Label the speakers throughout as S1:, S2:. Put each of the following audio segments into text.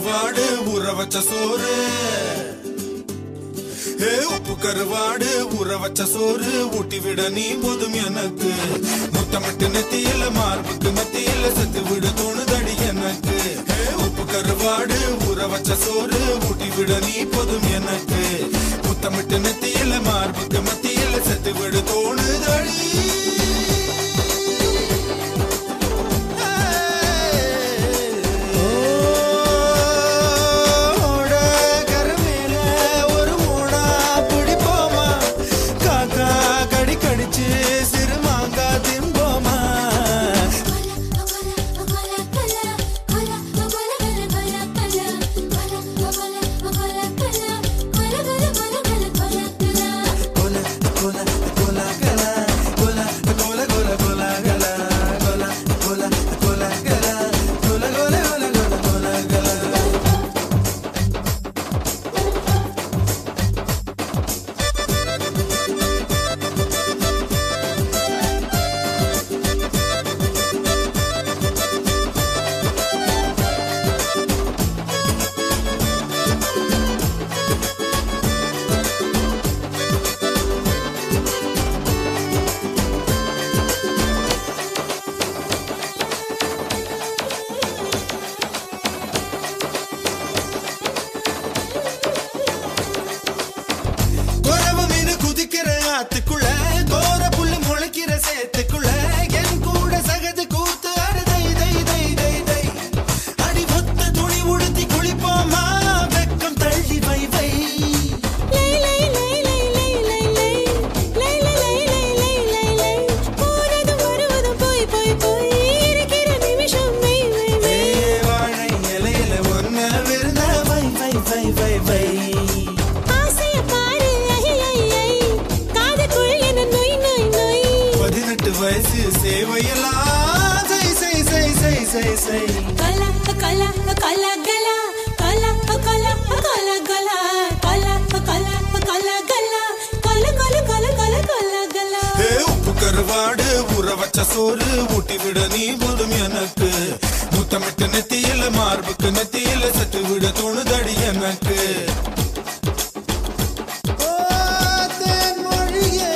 S1: கருவாடு ஊற வச்ச சோறு ஏ உப்பு கருவாடு ஊற வச்ச சோறு ஊட்டி விட நீ போதும் எனக்கு முத்தமிட்டு நெத்தியில மார்புக்கு மத்தியில செத்து விட தோணுதடி எனக்கு ஏ உப்பு கருவாடு ஊற வச்ச சோறு ஊட்டி விட நீ போதும் எனக்கு முத்தமிட்டு நெத்தியில மார்புக்கு மத்தியில செத்து விட தோணுதடி ஓட கருமேல ஒரு மூடா பிடிப்போமா காக்கா கடி கடிச்சு சிறுமாங்கா திம்போமா கொல கொல கொல கல கொல கொல கொல கொல கல கொல கொல கொல கல கொல கொல கொல கொல கொல கல குறவு மீன் குதிக்கிற ஆத்துக்குள்ள கோர புல்லு முளைக்கிற சேத்துக்குள்ள என் கூட சகது கூத்து அடு தை தை தை தை தை அடி ஒத்த துணி உடுத்தி குளிப்போமா வெக்கம் தள்ளி வை வை ஏ வாழை இலையில ஒன்ன விருந்த வை வை வை வை வை பதினெட்டு வயசு சேவையெல்லாம் செய் செய் செய் செய் செய் செய் ஏ உப்பு கருவாடு ஊற வச்ச சோறு ஊட்டி விட நீ போதும் எனக்கு முத்தமிட்டு நெத்தியில மார்புக்கு நெத்தியில சத்து விட தோணுதடி எனக்கு ஓ, தேன்மொழியே.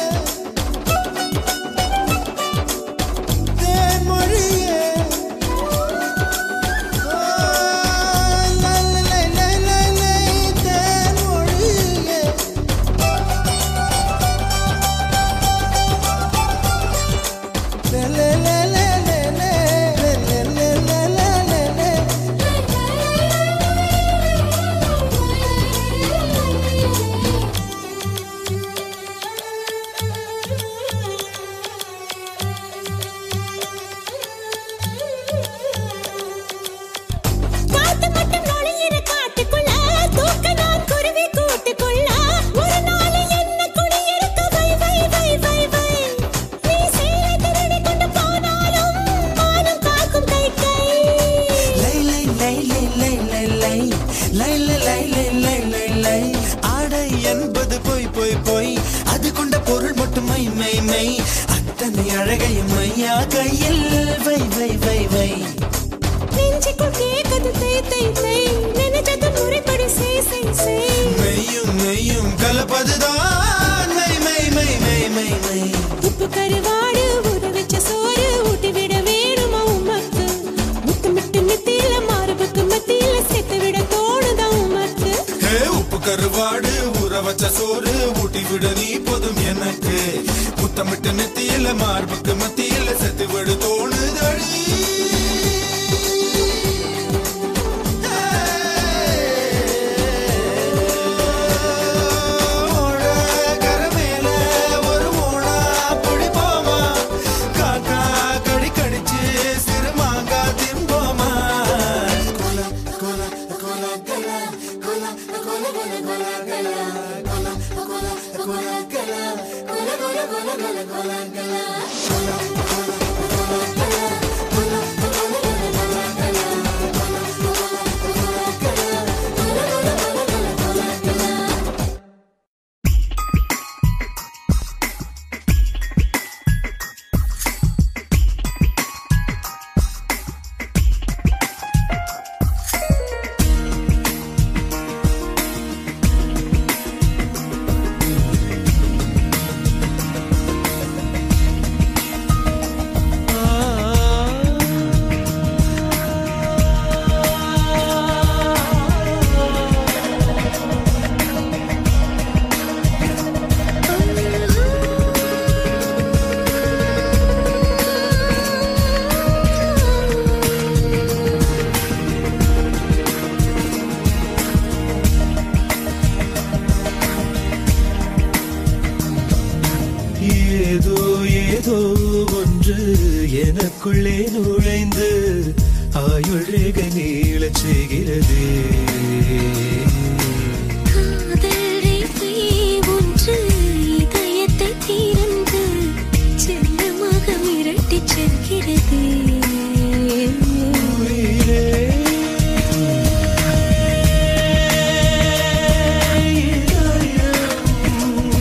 S1: தேன்மொழியே. ஓ, லை, லை, லை, லை, லை, தேன்மொழியே. Le, le, le, le, le, le, le, le, le, le, le, le.
S2: காத்து மட்டும் நுழையிற காட்டுக்குள்ள தூக்க நான் குருவி கூட்டுக்குள்ள ஒரு நாள் என்ன குடியிருக்க வை வை வை வை வை நீ சேலை திருடி கொண்டு போனாலும் மானம் காக்கும் கை கை
S1: லை, லை, லை, லை, லை, லை, லை. லை, லை, லை, லை, லை, லை, லை. ஆடை என்பது பொய் பொய் பொய் அது கொண்ட பொருள் மட்டும் மை மை மை அத்தனை அழகையும் மையா கையில் வை வை வை வை
S2: நெஞ்சுக்குள் கேட்குது தை தை தை நினைச்சது முறைப்படி செய் செய் செய்
S1: மெய்யும் மெய்யும் கலப்பதுதான் மை மை மை மை மை மை
S2: உப்பு கருவாடு ஊற வச்ச சோறு ஊட்டி விட வேணுமா உமக்கு முத்தமிட்டு நெத்தியில மார்புக்கு மத்தியில சேர்த்து விட தோணுதா உமக்கு
S1: ஹே உப்பு கருவாடு ஊற வச்ச சோறு ஊட்டி விட நீ போதும் எனக்கு முத்தமிட்டு நெத்தியில மார்புக்கு மத்தியில செத்து விடு தோணுதடி ஓட கரமேல ஒரு மூடா பிடிப்போமா காக்கா கடி கடிச்சு சிறுமாங்கா திம்போமா கொல கொல கொல கல கொல கொல கொல கொல கல கொல கொல கொல கல கொல கொல கொல கொல கொல கல
S3: ஏதோ ஒன்று எனக்குள்ளே நுழைந்து ஆயுள் ரேகை நீளச் செய்கிறது
S2: காதல் ரேகை ஒன்று இதயத்தை திறந்து செல்லமாக மிரட்டிச் செல்கிறது
S3: உயிரே, இதயம்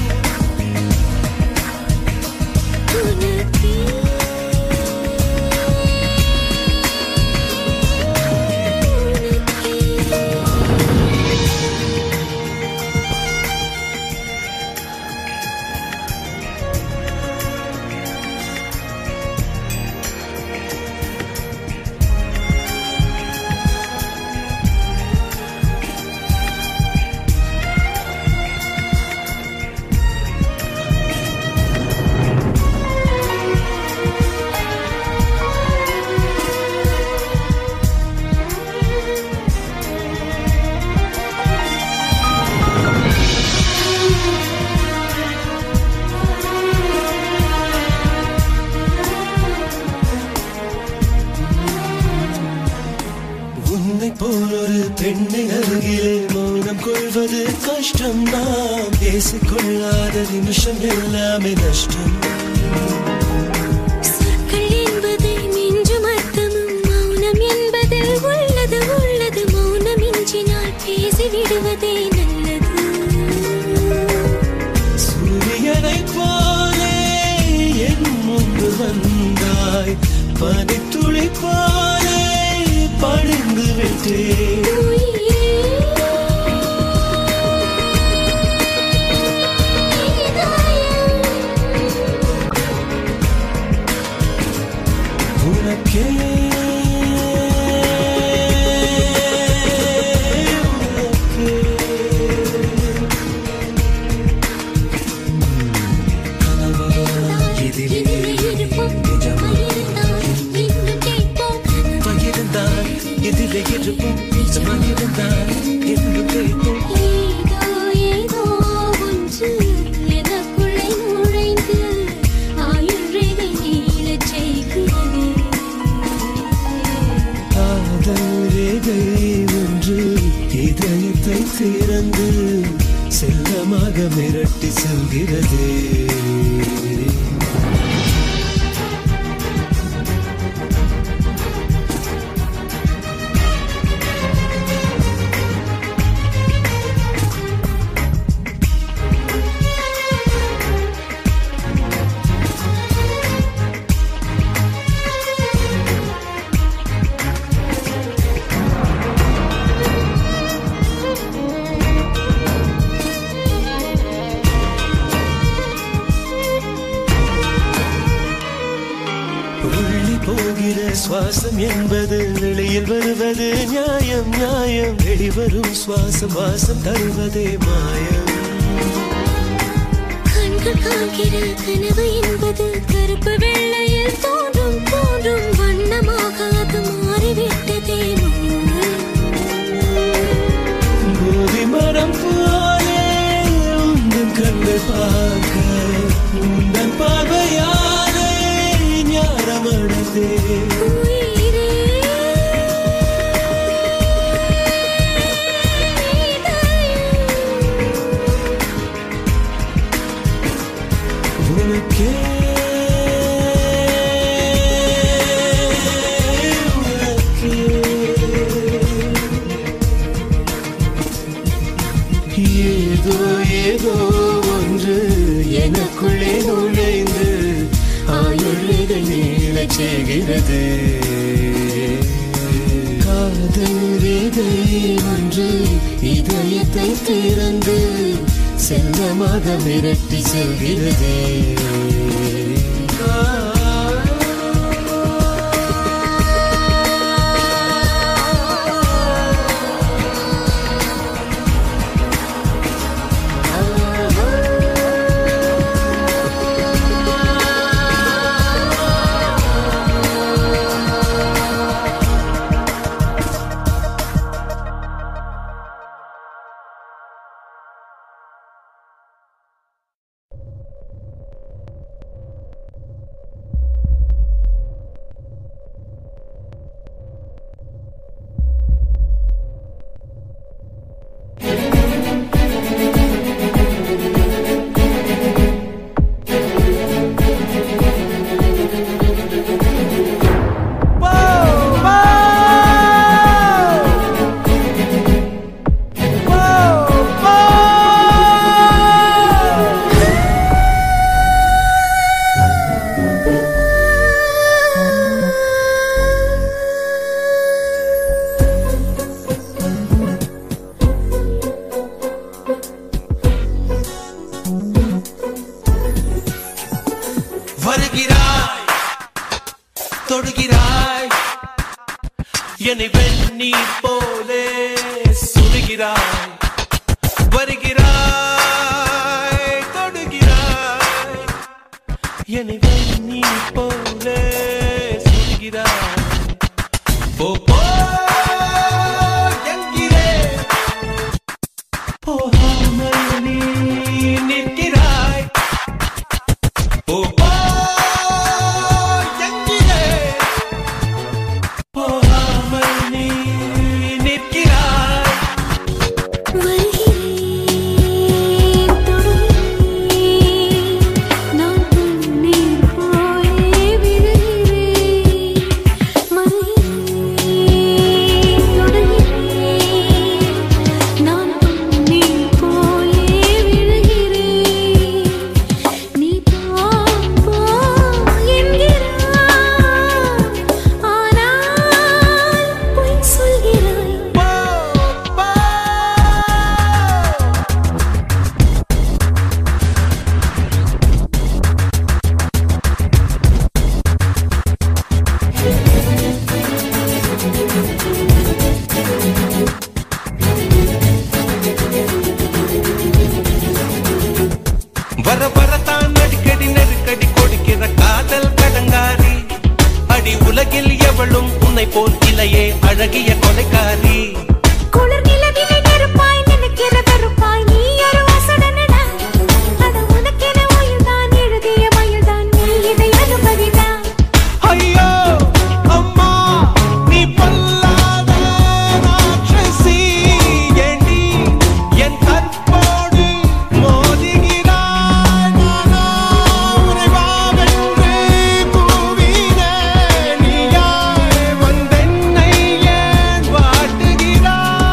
S2: உனக்கே
S3: உன்னை போல் ஒரு பெண்ணை அருகிலே மௌனம் கொள்வது கஷ்டம் நாம் பேசிக்கொள்ளாத நிமிஷம் எல்லாமே நஷ்டம்
S2: சொற்கள் என்பதை மிஞ்சும் அர்த்தமும் மௌனம் என்பதில் உள்ளது உள்ளது மௌனம் இன்றினால் பேசிவிடுவதே நல்லது
S3: சூரியனை போலே என் முன்பு வந்தாய் பனித்துளி போலே பணிந்து விட்டேன்
S2: உயிரே
S3: உனக்கே இதிலே
S2: இருப்போம் இருந்தால் இன்னும் கேட்போம்
S3: பகிர்ந்தால் இதிலே இருப்போம் பகிர்ந்தால் என்று கேட்போம்
S2: ஏதோ ஏதோ ஒன்று எனக்குள்ளே நுழைந்து ஆயுள் ரேகை நீளச் செய்கிறது
S3: காதல் ரேகை ஒன்று இதயத்தை திறந்து செல்லமாக மிரட்டி செல்கிறது உள்ளி போகிற சுவாசம் என்பது வெளியில் வருவது நியாயம் நியாயம் வெளிவரும் சுவாசம் வாசம் தருவதே மாயம்
S2: கண்கள் காண்கிற கனவு என்பது கருப்பு வெள்ளையில் தோன்றும் தோன்றும் வண்ணமாக அது மாறிவிட்டதே
S3: போதி மரம் போலே உந்தன் கண்கள் பார்க்க உந்தன் பார்வையாலே ஞானமடைந்தே
S2: உயிரே
S3: உனக்கே உனக்கே. ஏதோ ஏதோ ஒன்று எனக்குள்ளே நுழைந்து ஆயுள் நீளச் செய்கிறது காதல் ரேகை ஒன்று இதயத்தை திறந்து செல்லமாக மிரட்டி செல்கிறது என்னை வெந்நீர் போலே சுடுகிறாய் வருகிறாய் தொடுகிறாய் என்னை வெந்நீர் போலே சுடுகிறாய் போ போ என்கிறேன் போகாமல் நீ நிற்கிறாய் போ போ என்கிறேன் போகாமல் நீ நிற்கிறாய்
S2: வருகிறேன் தொடுகிறேன் நான் கண்ணீர் போலே விழுகிறேன் மறுகிறேன் தொடுகிறேன் நான் கண்ணீர் போலே விழுகிறேன் நீ போ போ என்கிறாய் ஆனால் பொய் சொல்கிறாய்
S3: போ போ வர வரத்தான் அடிக்கடி நெருக்கடி கொடுக்கிற காதல் கடங்காரி அடி உலகில் எவளும் உன்னை போல் இல்லையே அழகிய கொலைக்காரி
S2: குளிர் நிலவிலே நெருப்பாய் நினைக்கிற வெறுப்பாய் நீ ஒரு வாசடனடா அட உனக்கென உயிர்தான் எழுதிய மயில்தான் நீ இதை அனுமதிதான்
S3: ஐயோ அம்மா நீ பொல்லாத ராட்சசி ஏண்டி என் கற்போடு மோதுகிறாய் நானா உன்னை வாவென்று கூவினேன் நீயாய் வந்தென்னை ஏன் வாட்டுகிறாய்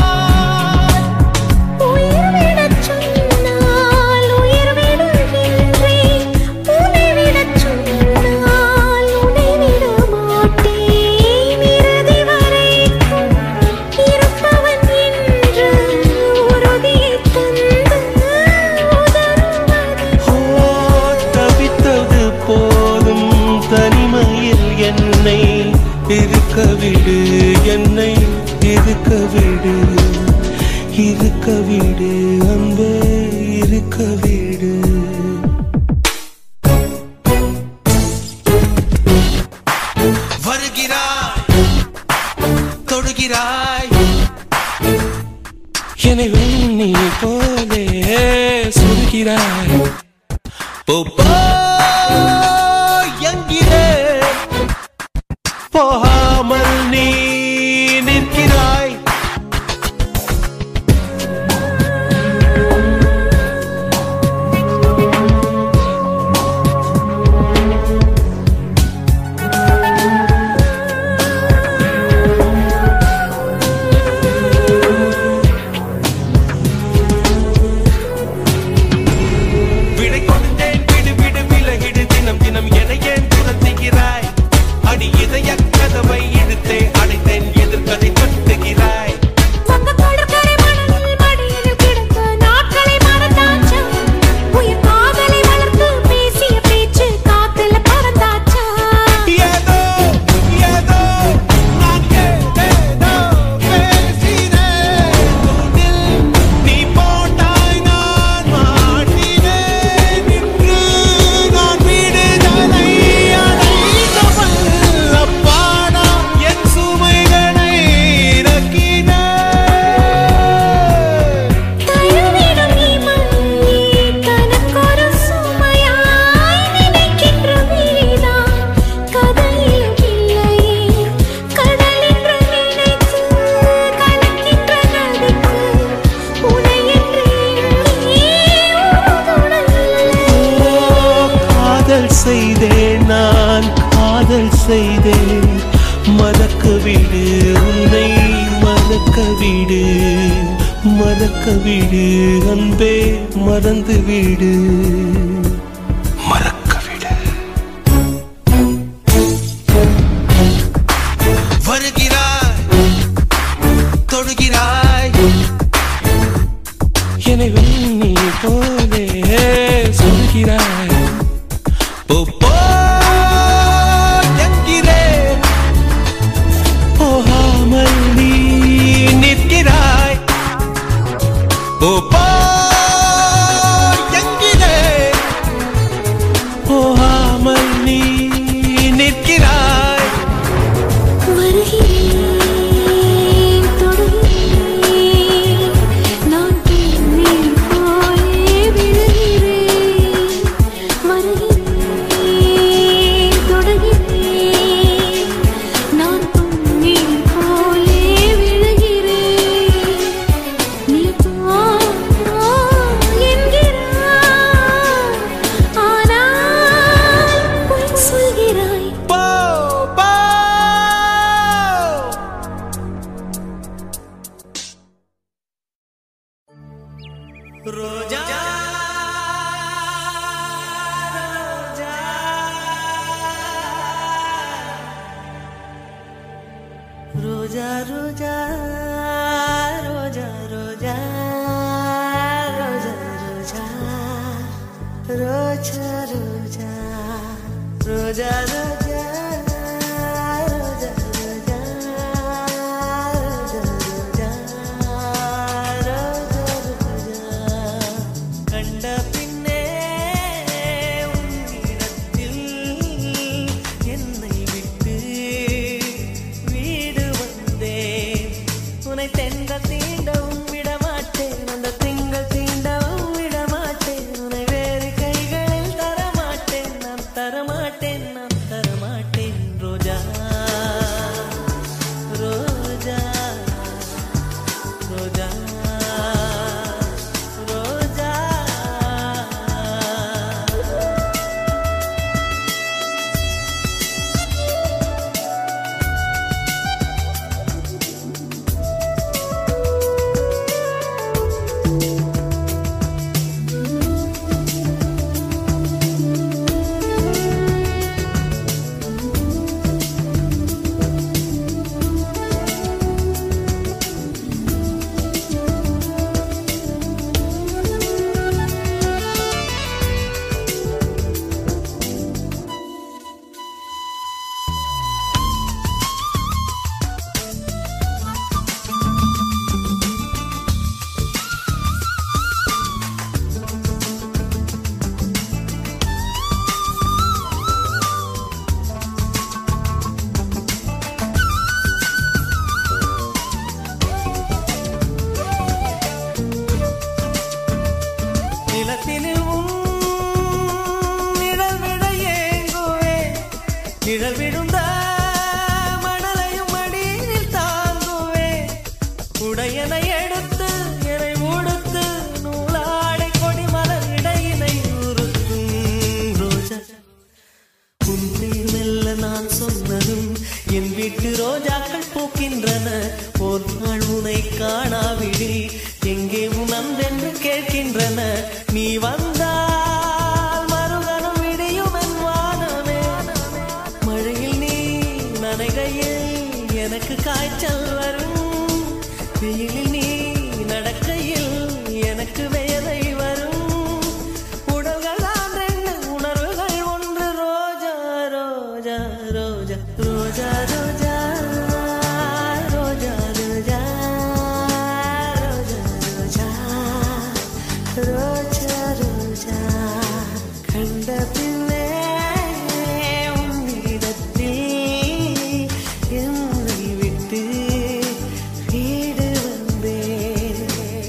S2: உயிர் விடச் சொன்னால் உயிர் விடுகின்றேன் உன்னை விடச் சொன்னால் உன்னை விட மாட்டேன் இறுதி வரைக்கும் இருப்பவன் என்று உறுதியைத் தந்து உதறுவது
S3: ஓ, தவித்தது போதும் தனிமையில் என்னை இருக்க விடு என்னை இருக்க விடு இருக்க விடு அன்பே இருக்க விடு வருகிறாய் தொடுகிறாய் என்னை வெண்ணி போலே சுடுகிறாய் போ போ என்கிறே போகாமல் நீ நிற்கிறாய் விடை கொடுத்தேன் விடு விடு விலகிடு தினம் தினம் என ஏன் துரத்துகிறாய் அடி இதய கதவை இழுத்தே அடைத்தேன் எதிர்கதை தட்டுகிறாய்
S2: வங்க கடற்கரை மணலில் மடியில் கிடந்த நாட்களை மறந்தாச்சா உயிர் காதலை வளர்த்து பேசிய பேச்சு காத்துல பறந்தாச்சா
S3: ஏதோ ஏதோ நான் ஏதேதோ பேசினேன் உன்னில் நீ போட்டாய் நான் மாட்டினேன் நின்று நான் விடுதலை அடைந்தவள் அப்பாடா என் சுமைகளை இறக்கினேன்
S2: தழுவிடும் இமனி தனக்கொரு சுமையாய் நினைக்கின்ற விழிதான் கதையிலும் இல்லையே கடலென்று நினைத்து கலக்கின்ற நதிக்கு உனை என்று எண்ணி உறுதுணையில்லை.
S3: காதல் செய்தேன் நான் காதல் செய்தேன் மறக்க விடு உன்னை மறக்க விடு மறக்க விடு அன்பே மறந்து விடு மறக்க விடு வருகிறாய் தொடுகிறாய் என்னை வெண்ணி போலே சொல்கிறாய் போ போ என்கிறேன் போகாமல்
S4: ரோஜா ரோஜா ரோஜா ரோஜா ரோஜா ரோஜா ரோஜா ரோஜா ரோஜா ரோஜா ரோஜா ரோஜா ரோஜா ரோஜா ரோஜா ரோஜா கண்ட பின்னே உன்னிடத்தில் என்னை விட்டு வீடு வந்தேன் உன்னை தெங்க தீண்டவும் விடமாட்டேன் அந்த திங்கள் தீண்டவும் விடமாட்டேன் உன்னை வேறு கைகளில் தரமாட்டேன் நான் தரமாட்டேன் நான் தரமாட்டேன் ரோஜா ரோஜா ரோஜா ரோஜா நிலத்தினில் உன் நிழல் விட ஏங்குவேன் நிழல் விழுந்த மணலையும் மடியில் தாங்குவேன் உடையனை எடுத்து என்னை உடுத்து நூலாடை கொடி மலர் இடையினை உறுத்தும் ரோஜா உன் பேர் மெல்ல நான் சொன்னதும் என் வீட்டு ரோஜாக்கள் பூக்கின்றன ஒரு நாள் உனை காணாவிடில் எங்கே உன் அன்பென்று கேட்கின்றன நீ வந்தால் மறுகணம் விடியும் என் வானமே மழையில் நீ நனைகையில் எனக்கு காய்ச்சல் வரும் வெயிலில் நீ நடக்கையில் எனக்கு வேலை வரும் உடல்கள் தான் ரெண்டு உணர்வுகள் ஒன்று ரோஜா ரோஜா ரோஜா ரோஜா ரோஜா ரோஜா ரோஜா ரோஜா ரோஜா ரோஜா ரோஜா கண்ட பின்னே உன்னிடத்தில் என்னை விட்டு வீடு வந்தேன்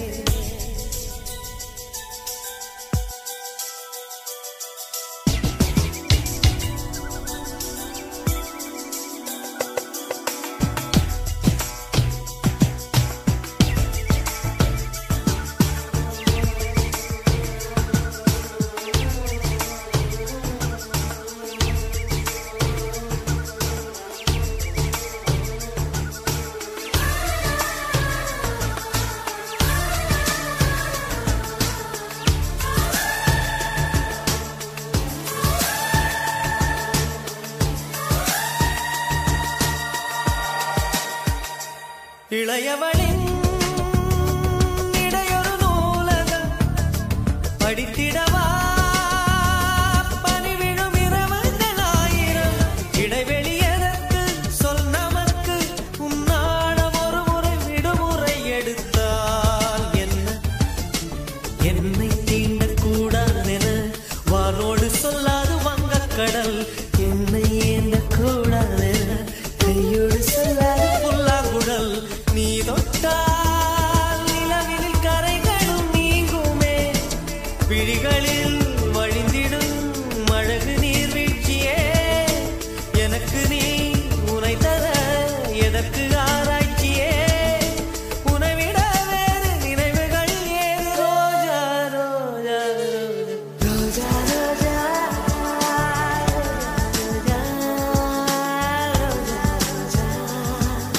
S4: இளையவளின் இடையொரு நூலகம் படித்திடவா பணிவிழும் இரவுகள் ஆயிரம் இடைவெளி எதற்கு சொல் நமக்கு உன்னாடம் ஒரு முறை விடுமுறை எடுத்தால் என்ன என்னை தீண்டக் கூடாதென வானோடு சொல்லாது வங்கக்கடல் என்னை ஏந்த கூடாதென கையோடு சொல்லாது புல்லாங்குழல் நீ தொட்டால் நிலவினில் கரைகளும் நீங்குமே விழிகளில் வழிந்திடும் அழகு நீர்வீழ்ச்சியே எனக்கு நீ உனை தர எதற்கு ஆராய்ச்சியே உனைவிட வேறு நினைவுகள் ஏது ரோஜா ரோஜா ரோஜா ரோஜா ரோஜா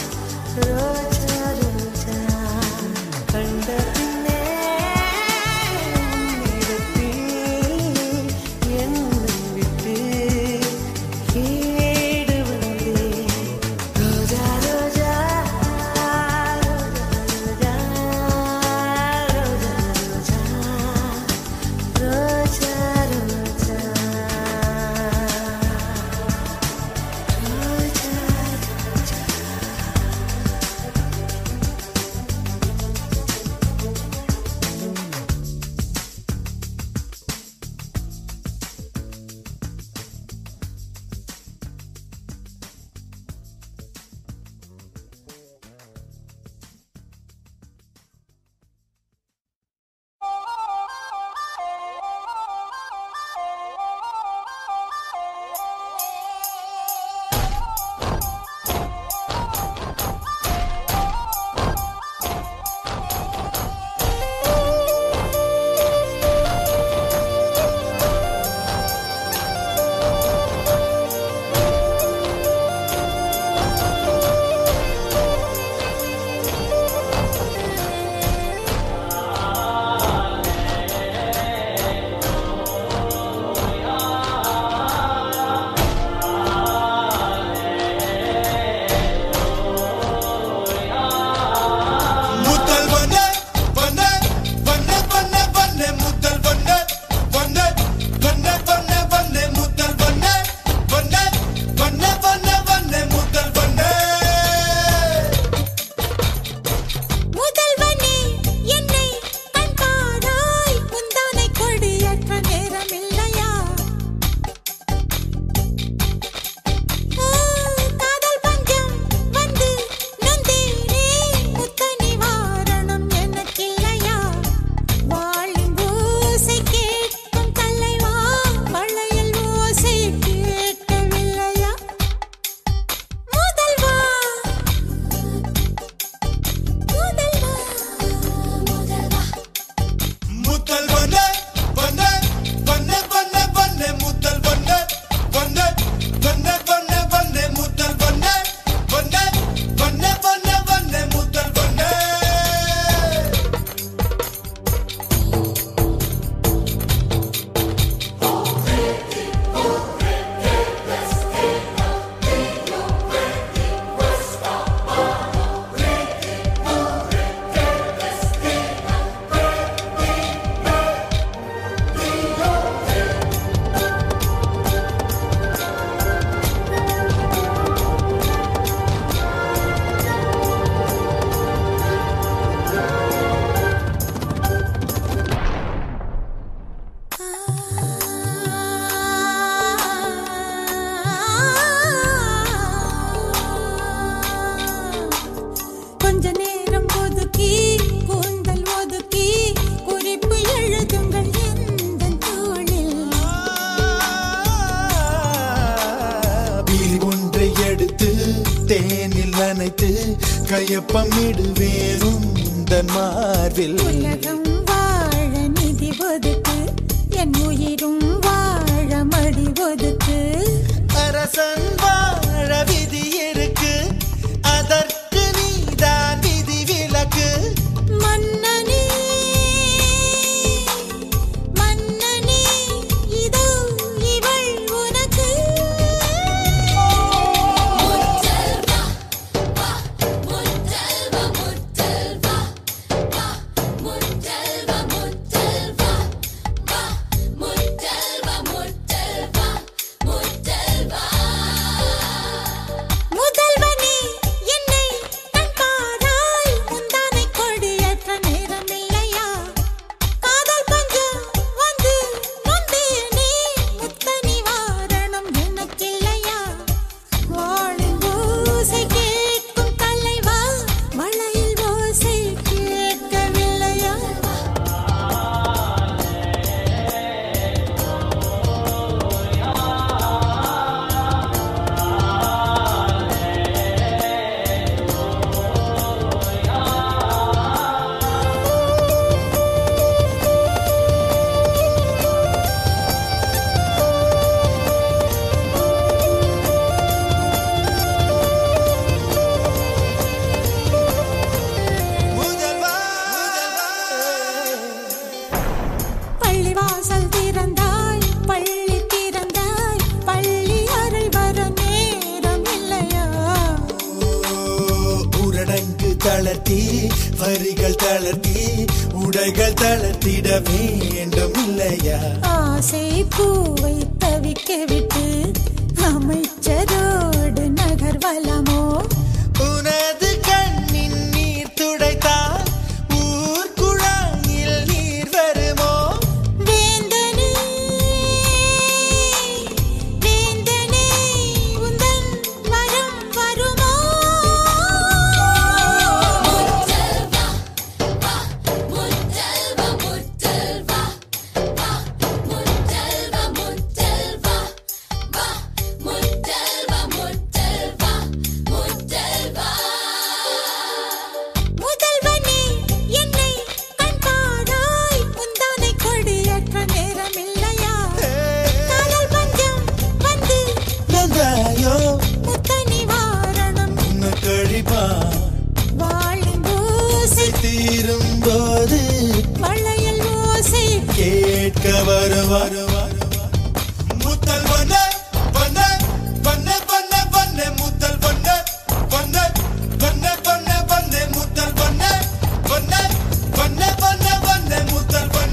S4: ரோஜா ரோஜா ரோஜா கண்ட பின்னே
S1: அணைத்து கையப்பமிடுவேன் உந்தன் மார்பில்
S2: உலகம் வாழ நிதி ஒதுக்கு என் உயிரும் வாழ மடி ஒதுக்கு
S4: அரசன் வாழ விதி இருக்கு அதற்கு நீதான் விதி விலக்கு
S2: மன்னனே மன்னனே இதோ இவள் உனக்கு முத்தல்வா வா முத்தல்வா முத்தல்வா வா முத்தல்வா முத்தல்வா வா முத்தல்வா முத்தல்வா முத்தல்வா முதல்வனே என்னை கண் பாராய் முந்தானை கொடியேற்ற நேரமில்லையா காதல் பஞ்சம் வந்து நொந்தேனே முத்த நிவாரணம் எனக்கில்லையா வாழும் ஓசை கேட்கும் தலைவா மழையில் ஓசை கேட்கவில்லையா
S4: முதல்வா
S2: பள்ளிவாசல் திறந்தாய் பள்ளி திறந்தாய் பள்ளி அருள் வர நேரம் இல்லையா
S1: ஊரடங்கு தளர்த்தி வரிகள் தளர்த்தி உடைகள் தளர்த்திட வேண்டும் இல்லையா
S2: ஆசை பூவை தவிக்க விட்டு அமைச்சரோடு நகர்வலமோ
S4: உனது கண்ணின் நீர் துடைத்தால் ஊர் குழாயில் நீர் வருமோ
S2: வேந்தனே வேந்தனே உந்தன் வரம் வருமோ முத்தல்வா வா முத்தல்வா முத்தல்வா வா முத்தல்வா முத்தல்வா வா முத்தல்வா முத்தல்வா முத்தல்வா முதல்வனே என்னை கண் பாராய் முந்தானை கொடியேற்ற நேரமில்லையா காதல் பஞ்சம் வந்து
S1: நந்தாயோ
S2: முத்த நிவாரணம்
S1: உன்னை கழிப்பா
S2: வாழும் ஓசை
S1: தீரும் போது
S2: மழையில் ஓசை
S1: கேட்க வருவார் முத்தல் வண்ண வண்ண வண்ண வண்ண வண்ண முத்தல் வண்ண வண்ண வண்ண வண்ண வண்ண முத்தல் வண்ண வண்ண வண்ண வண்ண வண்ண முத்தல் வண்ண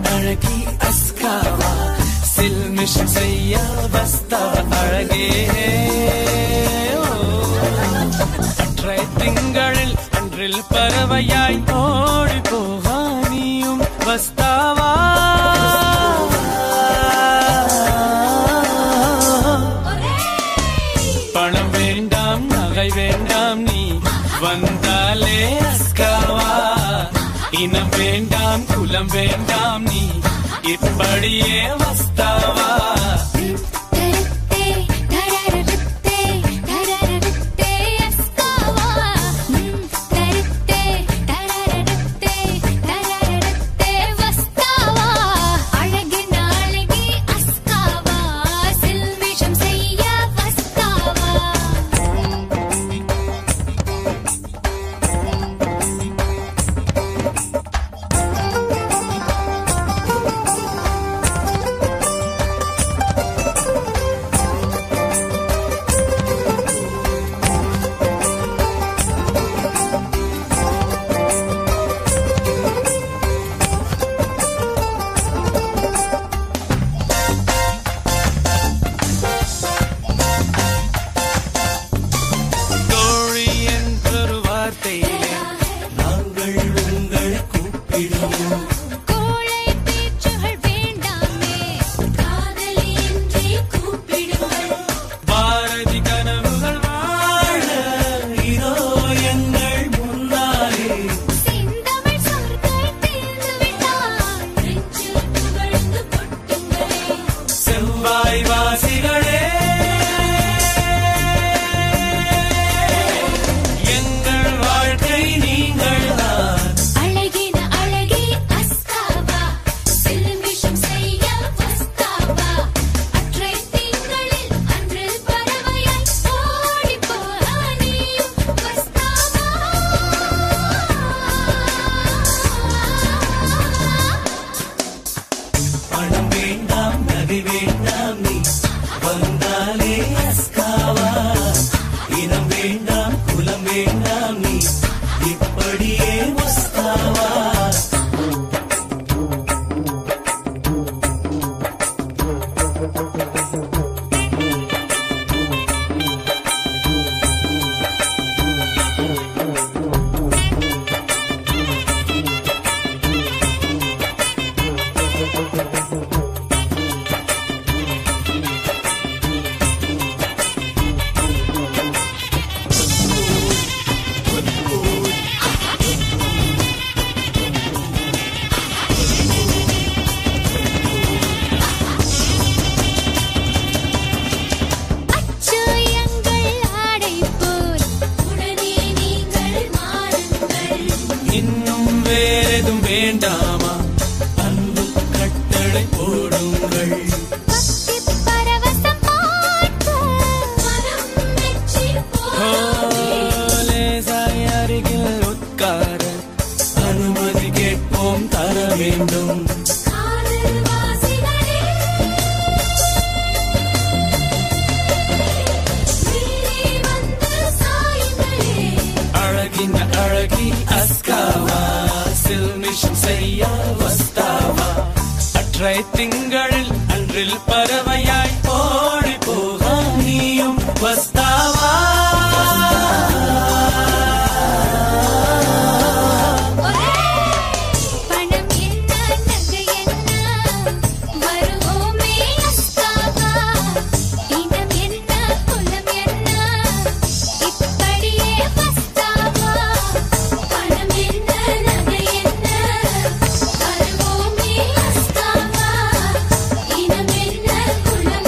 S3: அழகி அஸ்காவா சில்மிஷ் செய்ய வஸ்தவ அழகே அற்றை திங்களில் அன்றில் பறவையாய் ஓடி போவா நீயும் வஸ்தாவா பணம் வேண்டாம் நகை வேண்டாம் நீ வந்தாலே அஸ்காவா இனம் வேண்டாம் குலம் வேண்டாம் நீ இப்படியே வஸ்தாவா
S2: தரத்தே தரரத்தே தரரத்தே அஸ்காவா தரத்தே தரரத்தே தரரத்தே வஸ்தாவா அழகின் அழகி அஸ்காவா சில்மிஷம் செய்ய வஸ்தாவா
S3: தோழி என்றொரு வார்த்தையிலே நாங்கள் உங்கள் கூப்பிடுவோம்
S2: கோழை பேச்சுகள் வேண்டாமே காதலி என்றே கூப்பிடுங்கள்
S3: பாரதி கனவுகள் வாழ இதோ எங்கள் முன்னாலே
S2: செந்தமிழ் சொற்கள் தீர்ந்து விட்டால் நெஞ்சில் புகழ்ந்து கொட்டுங்களே
S3: செவ்வாய் வாசிகளே எங்கள் வாழ்க்கை நீங்கள் தான்
S2: அழகின அழகி அஸ்காவா சிலுமிஷம் செய்ய வஸ்தாவா அற்றை திங்களில் அன்றில் பறவையாய் ஓடி போரானியும் வஸ்தாவா
S3: பணம் வேண்டாம் நகை வேண்டாம் நீ வந்தாலே அஸ்காவா இனம் வேண்டாம் குலம் வேண்டாம் நீ இப்படியே வஸ்தாவா
S2: அச்சு எங்கள் ஆடை போல் உடனே நீங்கள் மாறுங்கள்
S3: இன்னும் வேறெதும் வேண்டாமா அன்பு கட்டளை போடுங்கள்
S2: பக்தி பரவசம் பார்க்க மனம் மெச்சி
S3: ஓ,
S2: போகும்
S3: லேசாய் அருகில் உட்கார அனுமதி கேட்போம் தர வேண்டும்
S2: காதல் வாசிகளே நீரே வந்து சாயுங்களே
S3: அழகின் அழகி அஸ்காவா சில்மிஷம் செய்ய வஸ்தாவா அற்றை திங்களில் அன்றில் பறவையாய் ஓடி போக நீயும் வஸ்தாவா
S2: பணம் என்ன நகை என்ன வருவோமே அஸ்தாவா இனம் என்ன குலம் என்ன இப்படியே வஸ்தாவா பணம் என்ன நகை என்ன வருவோமே அஸ்தாவா இனம் என்ன குலம்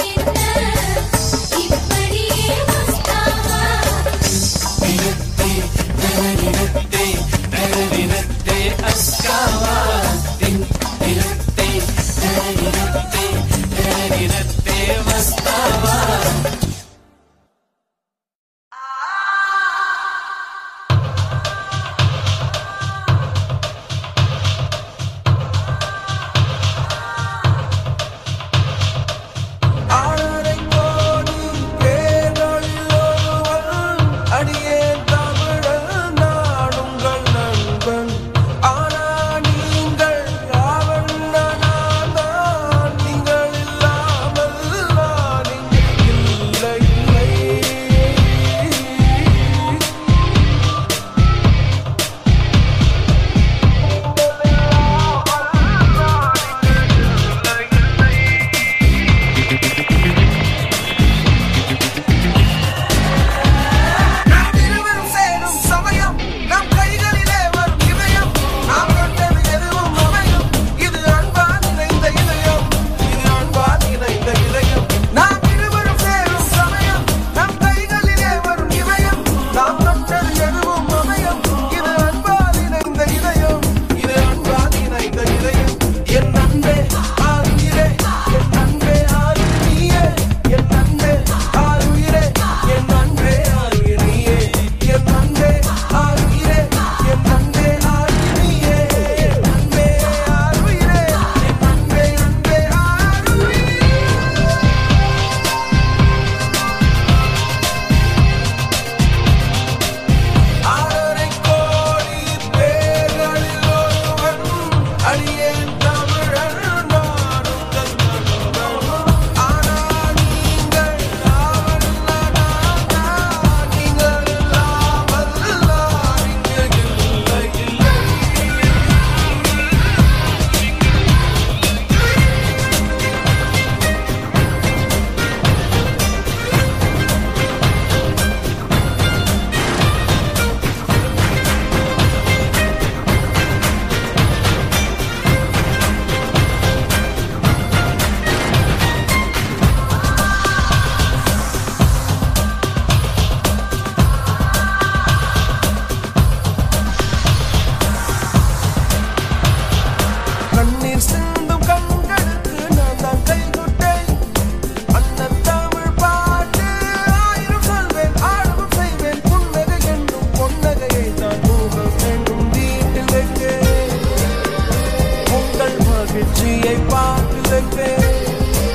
S3: மகிழ்ச்சியை பார்த்து வைப்பேன்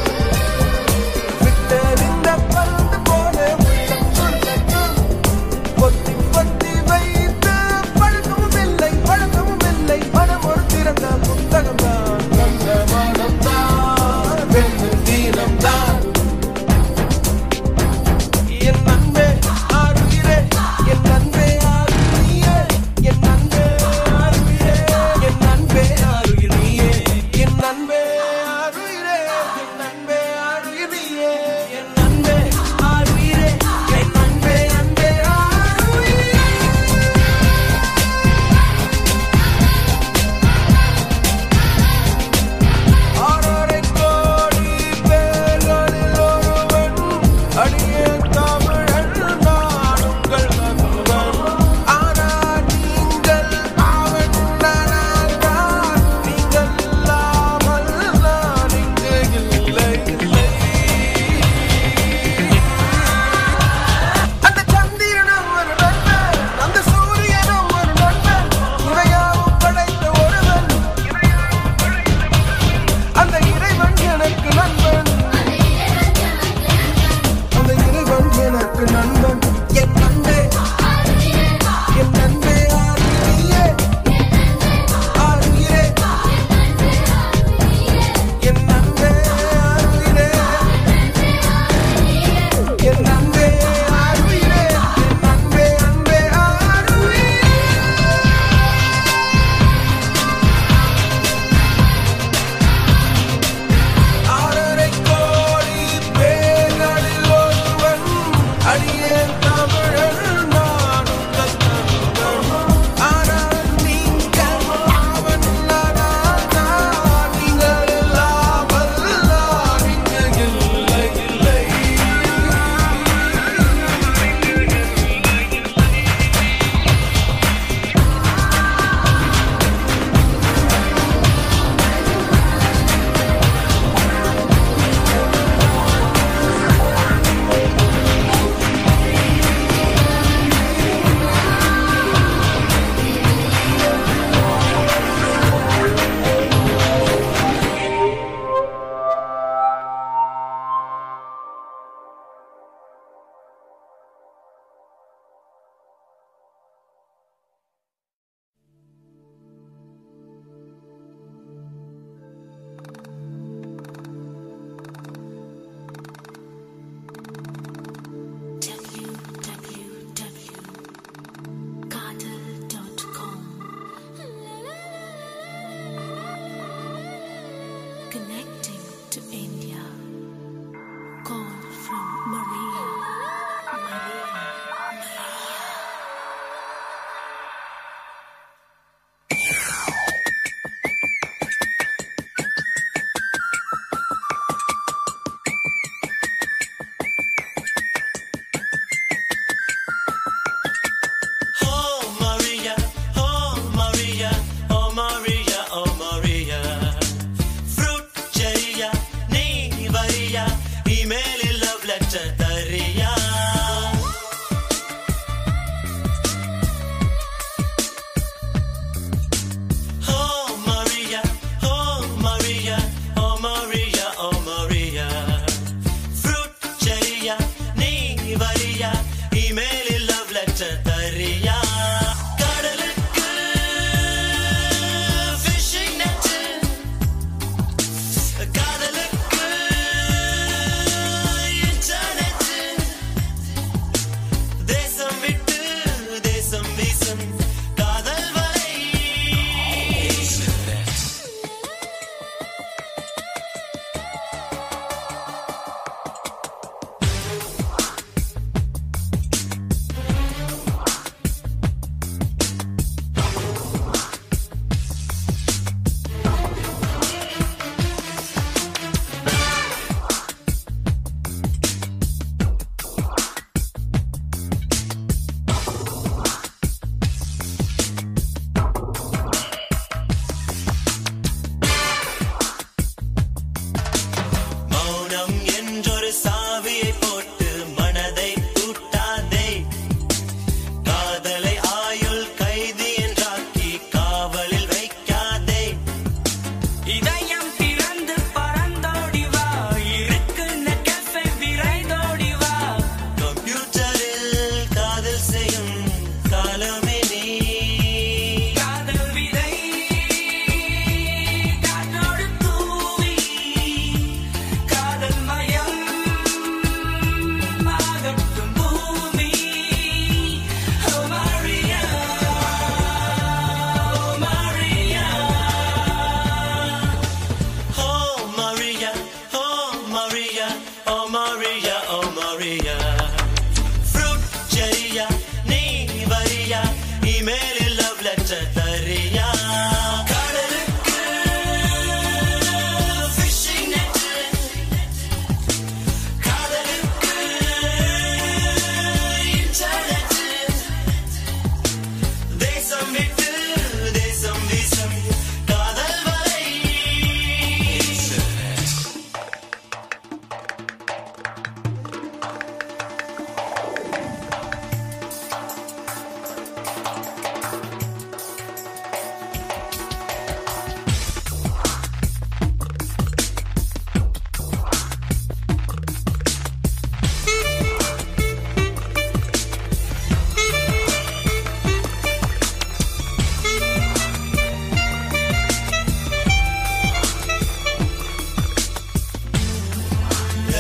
S3: விட்டறிந்த பறந்து போன உள்ளம் சொல்லட்டும் பொத்தி பொத்தி வைத்து பழக்கமும் இல்லை பழக்கமும் இல்லை மனம் ஒரு திறந்த புத்தகம் தான் நல்ல மனம் தான் வெள்ளு தீரம் தான் என் அன்பே ஆறுகிறே என் அன்பே ஆறுகிறியே என் அன்பே ஆறுகிறே என் அன்பே ஆறுகிறியே என் அன்பே ஆறுகிறே என் அன்பே ஆறுகிறியே என் அன்பே ஆறுகிறே என் அன்பே அன்பே ஆறுகிறே ஆறரை கோடி பேர்களில் ஒருவன் அடியேன் தமிழன் நான் உங்கள் நண்பன் ஆனால் நீங்கள் அவன் நான் நீங்கள் இல்லாமல் நான் இங்கு இல்லை இல்லை அந்த சந்திரனும் ஒரு நண்பன் அந்த சூரியனும் ஒரு நண்பன் இவையாவும் படைத்த ஒருவன் அந்த இறைவன் எனக்கு நண்பன் அந்த இறைவன் எனக்கு நண்பன் என் நண்பே என் நண்பே ஆறுகிறியே ஆறுகிறே என் நண்பே ஆறுகிறே என் நண்பே ஆறுகிறே என் நண்பே அன்பே ஆறுகிறே ஆறரை கோடி பேர்களில் ஒருவன் அடியேன் தமிழன் நான் உங்கள் நண்பன். ஆனால் நீங்கள் அவன் நான் நீங்கள் இல்லாமல் நான் இங்கு இல்லை இல்லை
S2: www.cartel.com Connecting to India. Call from Maria. Maria.
S5: Oh Maria, oh Maria, oh Maria, oh Maria. Fruit cherrya, நீ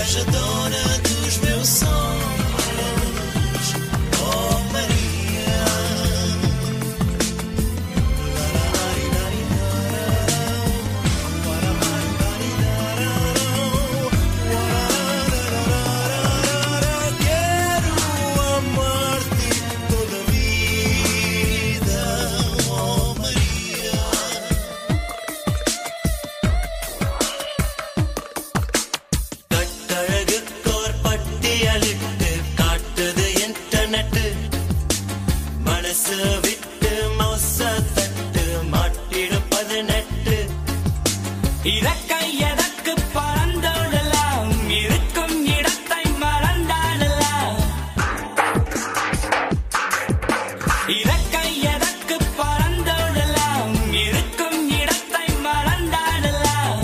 S5: je donne dos meus sonhos. Oh Maria. Quero amar-te toda a vida, oh Maria. கட்டழகுக்கோர் பட்டியலிட்டு காட்டுது internet மனசு விட்டு மோச தட்டு மாட்டிடும் பதினெட்டு
S6: இறக்கை எதற்கு பறந்தோடலாம் இருக்கும் இடத்தை மறந்தாடலாம் இறக்கை எதற்கு பறந்தோடலாம் இருக்கும் இடத்தை மறந்தாடலாம்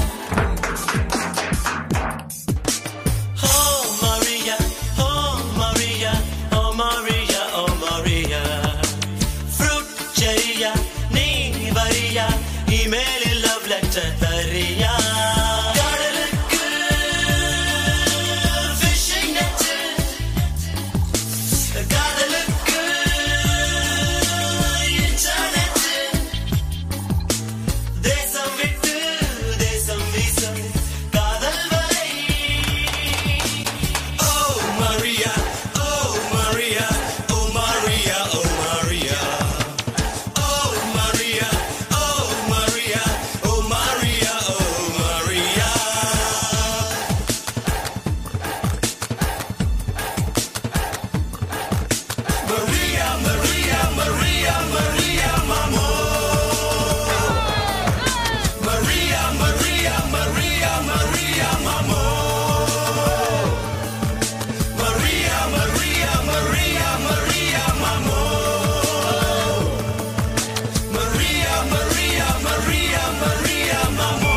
S5: Oh Maria, oh Maria, oh Maria, oh Maria. Fruit cherryயா நீ வரியா இமெயிலில் லவ் லெட்டர் தரியா கடலுக்கு fishing net. காதலுக்கு internet. தேசம் விட்டு தேசம் வீசும் காதல் வலை Oh Maria, oh Maria, oh Maria, oh Maria. Oh Maria, oh Maria, oh Maria, oh Maria. Maria, Maria, Maria, Maria, mamo. Maria, Maria, Maria, Maria, mamo. Maria, Maria, Maria, Maria, mamo. Maria, Maria, Maria, Maria, mamo.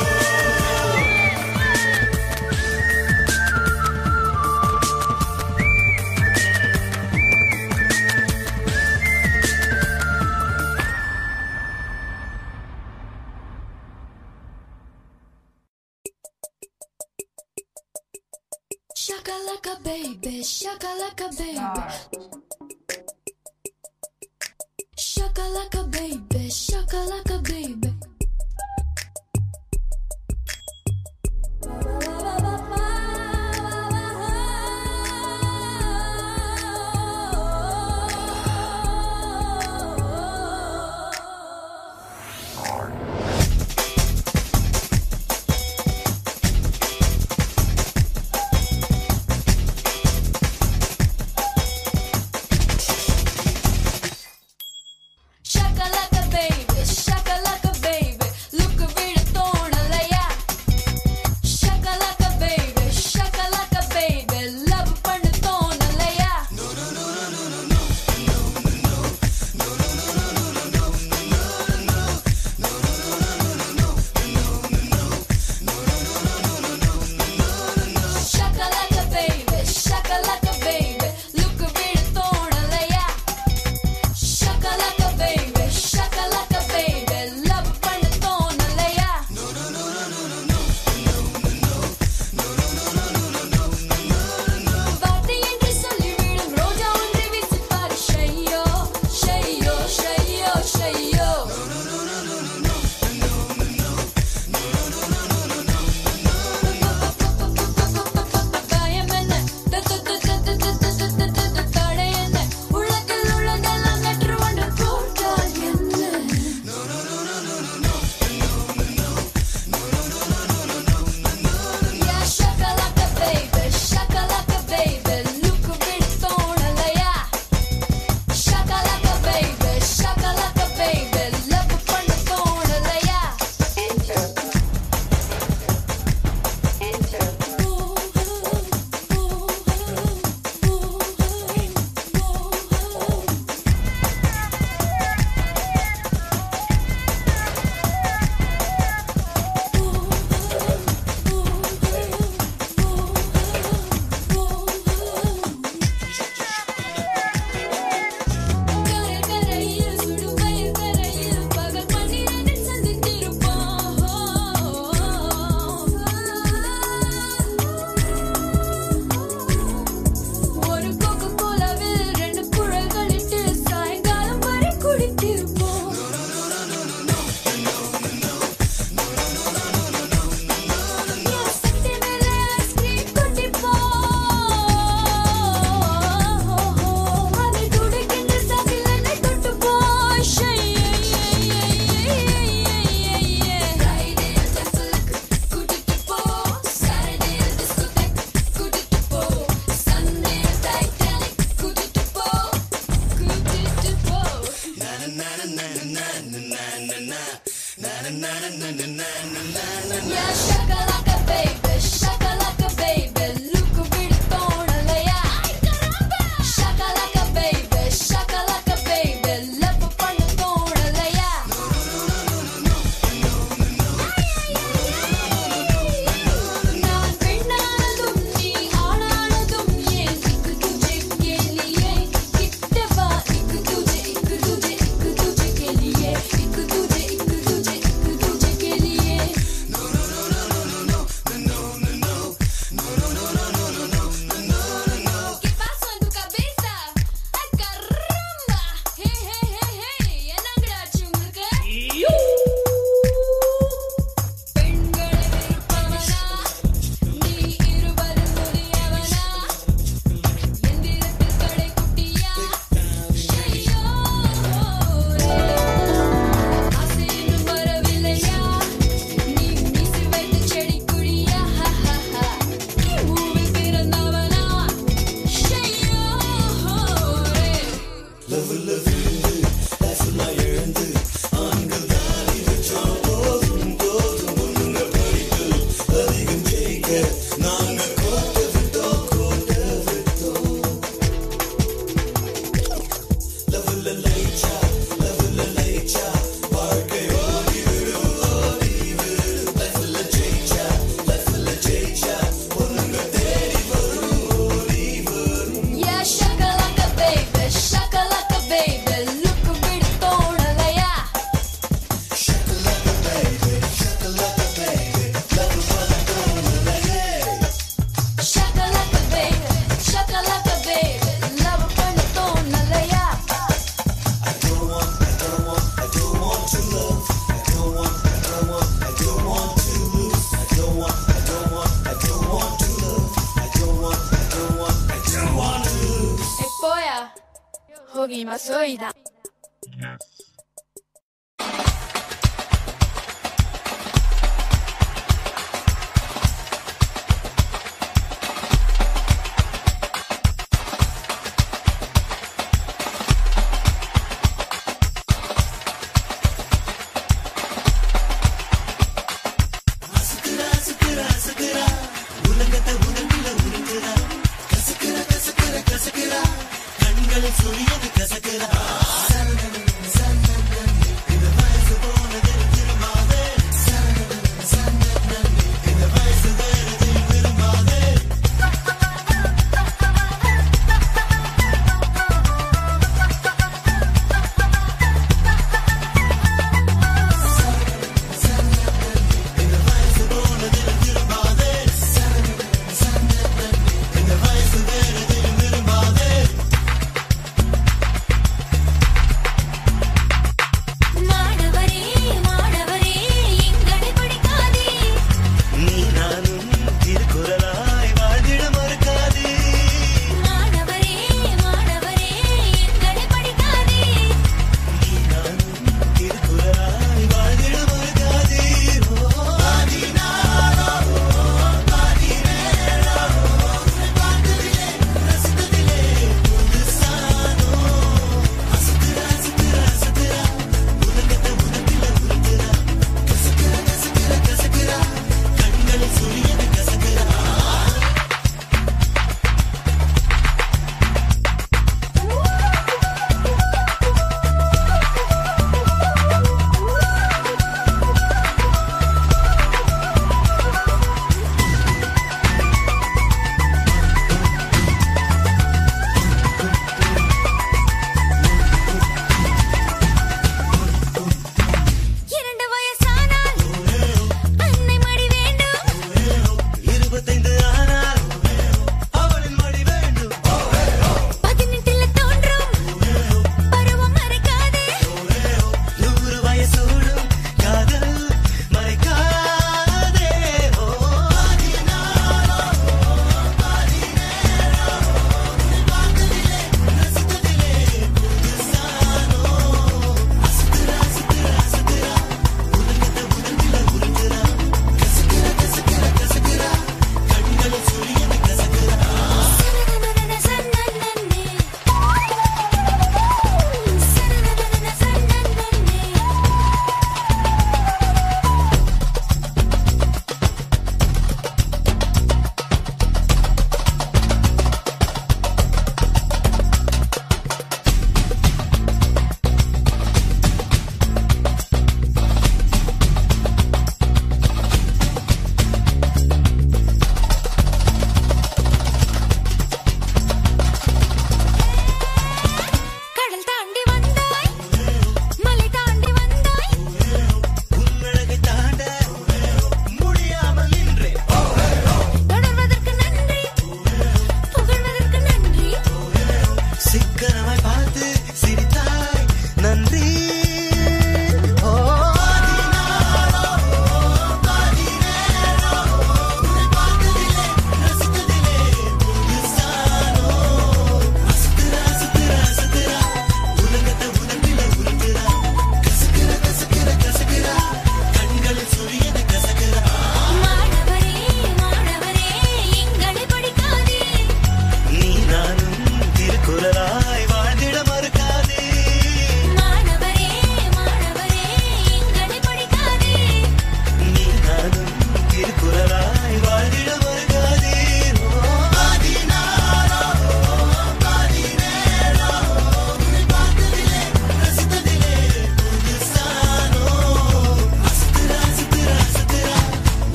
S7: Shakalaka baby, shakalaka baby. Shakalaka baby, shakalaka baby. Shakalaka baby, shakalaka baby. Huggy Masuida.